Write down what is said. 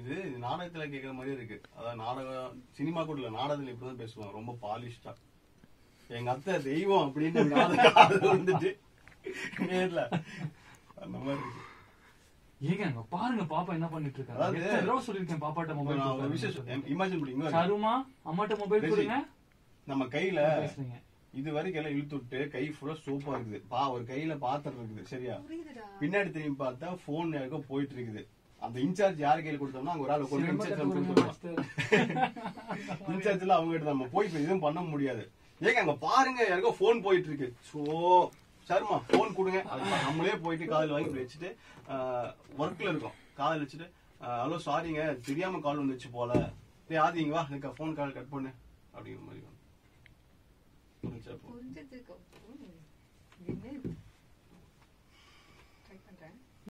இது நாடகத்துல கேக்குற மாதிரியே இருக்கு அதான் நாடகம் சினிமா கூட இல்ல நாடகத்துல இப்படிதான் பேசுவாங்க ரொம்ப பாலிஷ்டா எங்க அத்தை தெய்வம் அப்படின்னு நாடகம் காதுல வந்துட்டு நேர்ல அந்த மாதிரி இருக்கு ஏங்க அங்க பாருங்க பாப்பா என்ன பண்ணிட்டு இருக்காங்க அதாவது- எத்தனை தடவை சொல்லிருக்கேன் பாப்பாட்ட இப்ப மொபைல் நான் ஒரு விஷயம் இமேஜின் பண்ணீங்களா சருமா அம்மாட்ட மொபைல் பேசி. கொடுங்க நம்ம கையில பேசுறீங்க இது வரைக்கும் எல்லாம் இழுத்து விட்டு கை ஃபுல்லா சோப்பா இருக்குது பா ஒரு கையில பாத்திரம் இருக்குது சரியா புரியுதுடா பின்னாடி திரும்பி பார்த்தா போன் யாருக்கோ போயிட்டு இருக்குது அந்த இன்சார்ஜ் யார் கையில கொடுத்தோம்னா அங்க ஒரு ஆள் கொண்டு சினிமா இன்சார்ஜ் கத்துக்கோங்க கொடுத்துருவோம் master. இன்சார்ஜ்ல அவங்க கிட்ட நம்ம போய் இப்ப எதுவும் பண்ண முடியாது ஏங்க அங்க பாருங்க யாருக்கோ போன் போயிட்டு இருக்கு சோ சரிம்மா போன் கொடுங்க அது நம்மளே போயிட்டு காதுல வாங்கி இப்படி வச்சுட்டு ஒர்க்ல இருக்கோம் காதுல வச்சுட்டு ஹலோ சாரிங்க தெரியாம கால் வந்துச்சு போல டேய் ஆதிங்க வா எனக்கு போன் கால் கட் பண்ணு அப்படிங்கிற மாதிரி வரும். புரிஞ்சா போ. புரிஞ்சதுக்கு அப்புறம் என்ன